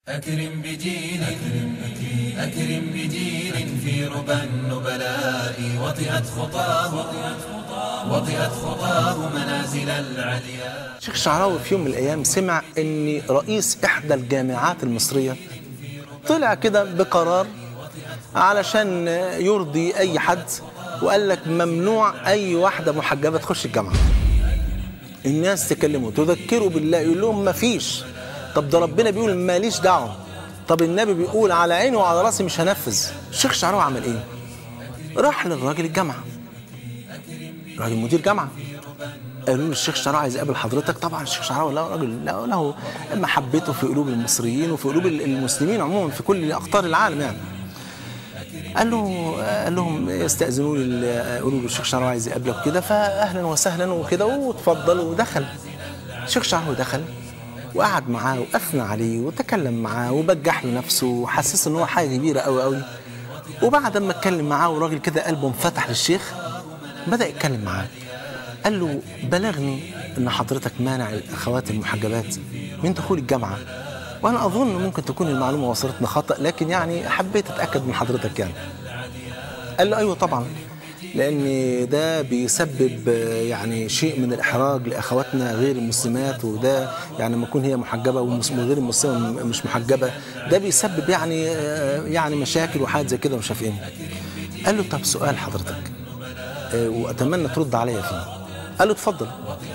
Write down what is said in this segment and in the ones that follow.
أكرم بجيل أكرم بجيل في ربى النبلاء وطئت خطاه وطئت خطاه منازل العلياء شيخ الشعراوي في يوم من الايام سمع ان رئيس احدى الجامعات المصريه طلع كده بقرار علشان يرضي اي حد وقال لك ممنوع اي واحده محجبه تخش الجامعه الناس تكلمه تذكروا بالله يقول لهم ما فيش طب ده ربنا بيقول ماليش دعوه طب النبي بيقول على عيني وعلى راسي مش هنفذ الشيخ الشعراوي عمل ايه راح للراجل الجامعه راجل مدير جامعه قالوا له الشيخ شعراوي عايز يقابل حضرتك طبعا الشيخ شعراوي له راجل له, له محبته في قلوب المصريين وفي قلوب المسلمين عموما في كل اقطار العالم يعني قال له قال لهم استاذنوا لي قولوا له الشيخ شعراوي عايز يقابلك كده فاهلا وسهلا وكده واتفضل ودخل الشيخ شعراوي دخل وقعد معاه واثنى عليه وتكلم معاه وبجح له نفسه وحسسه ان هو حاجه كبيره قوي قوي وبعد ما اتكلم معاه وراجل كده قلبه انفتح للشيخ بدا يتكلم معاه قال له بلغني ان حضرتك مانع الاخوات المحجبات من دخول الجامعه وانا اظن ممكن تكون المعلومه وصلتنا خطا لكن يعني حبيت اتاكد من حضرتك يعني قال له ايوه طبعا لان ده بيسبب يعني شيء من الاحراج لاخواتنا غير المسلمات وده يعني لما تكون هي محجبه وغير المسلمه مش محجبه ده بيسبب يعني يعني مشاكل وحاجات زي كده ومش عارف ايه قال له طب سؤال حضرتك واتمنى ترد عليا فيه قال له اتفضل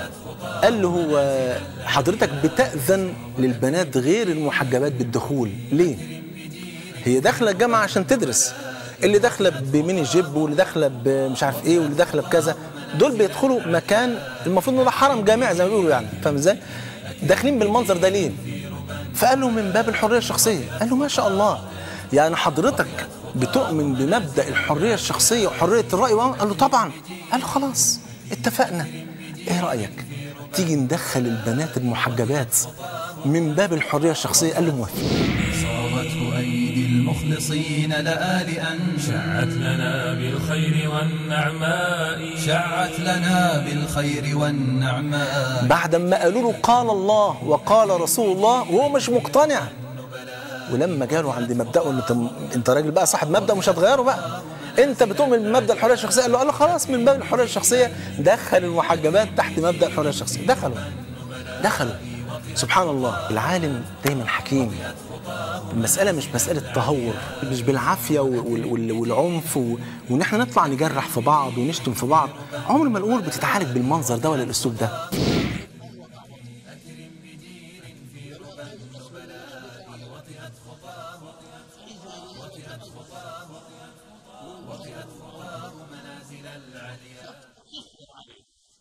قال له هو حضرتك بتأذن للبنات غير المحجبات بالدخول ليه هي داخله الجامعه عشان تدرس اللي داخله بميني جيب واللي داخله بمش عارف ايه واللي داخله بكذا دول بيدخلوا مكان المفروض انه ده حرم جامعي زي ما بيقولوا يعني فاهم ازاي داخلين بالمنظر ده ليه فقال له من باب الحريه الشخصيه قال له ما شاء الله يعني حضرتك بتؤمن بمبدا الحريه الشخصيه وحريه الراي قال له طبعا قال له خلاص اتفقنا ايه رايك تيجي ندخل البنات المحجبات من باب الحريه الشخصيه قال له موافق صابته أيدي المخلصين لآلئا شعت لنا بالخير والنعماء شعت لنا بالخير والنعماء بعد ما قالوا له قال الله وقال رسول الله وهو مش مقتنع ولما جاله عند مبدأه انت انت راجل بقى صاحب مبدأ مش هتغيره بقى انت بتؤمن بمبدا الحريه الشخصيه قال له قال له خلاص من باب الحريه الشخصيه دخل المحجبات تحت مبدا الحريه الشخصيه دخلوا دخلوا سبحان الله العالم دايما حكيم المسألة مش مسألة تهور مش بالعافية وال- وال- والعنف و- وإن احنا نطلع نجرح في بعض ونشتم في بعض عمر ما الأمور بتتعالج بالمنظر ده ولا الأسلوب ده منازل العليا